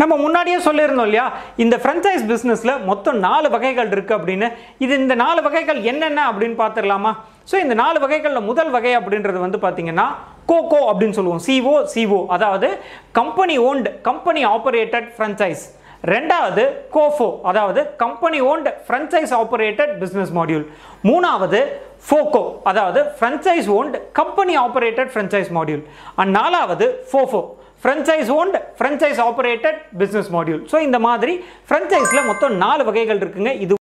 நம்ம முன்னாடியே சொல்லியிருந்தோம் இல்லையா இந்த ஃப்ரான்ச்சைஸ் பிஸ்னஸில் மொத்தம் நாலு வகைகள் இருக்குது அப்படின்னு இது இந்த நாலு வகைகள் என்னென்ன அப்படின்னு பார்த்துடலாமா ஸோ இந்த நாலு வகைகளில் முதல் வகை அப்படின்றது வந்து பார்த்தீங்கன்னா கோகோ அப்படின்னு சொல்லுவோம் சிஓ சிஓ அதாவது company owned company operated franchise ரெண்டாவது கோஃபோ அதாவது company owned franchise operated business module மூணாவது ஃபோகோ அதாவது franchise owned company operated franchise module and நாலாவது FOFO franchise owned franchise operated business module so இந்த மாதிரி ஃப்ரான்ச்சைஸில் மொத்தம் நாலு வகைகள் இருக்குங்க இது